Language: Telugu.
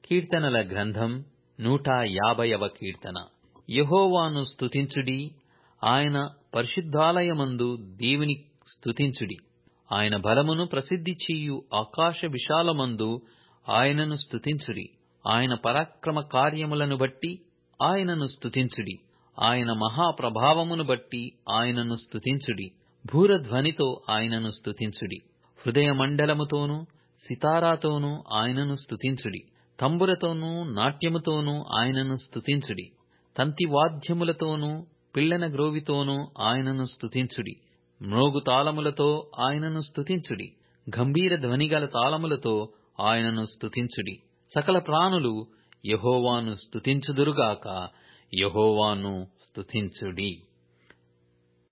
కీర్తనల గ్రంథం నూట యాభైవ కీర్తన యెహోవాను స్తుతించుడి ఆయన పరిశుద్ధాలయమందు దేవుని స్తుతించుడి ఆయన బలమును ప్రసిద్ధి చేయు ఆకాశ విశాలమందు ఆయనను స్తుతించుడి ఆయన పరాక్రమ కార్యములను బట్టి ఆయనను స్తుతించుడి ఆయన మహాప్రభావమును బట్టి ఆయనను స్తుతించుడి భూరధ్వనితో ఆయనను స్తుతించుడి హృదయ మండలముతోనూ సితారాతోనూ ఆయనను స్తుతించుడి తంబురతోనూ నాట్యముతోనూ ఆయనను స్తుతించుడి తంతివాద్యములతోనూ పిల్లన గ్రోవితోనూ ఆయనను స్తుతించుడి మ్రోగు తాళములతో ఆయనను స్తుతించుడి గంభీర ధ్వనిగల తాళములతో ఆయనను స్తుతించుడి సకల ప్రాణులు యెహోవాను స్తుతించుదురుగాక యెహోవాను స్తుతించుడి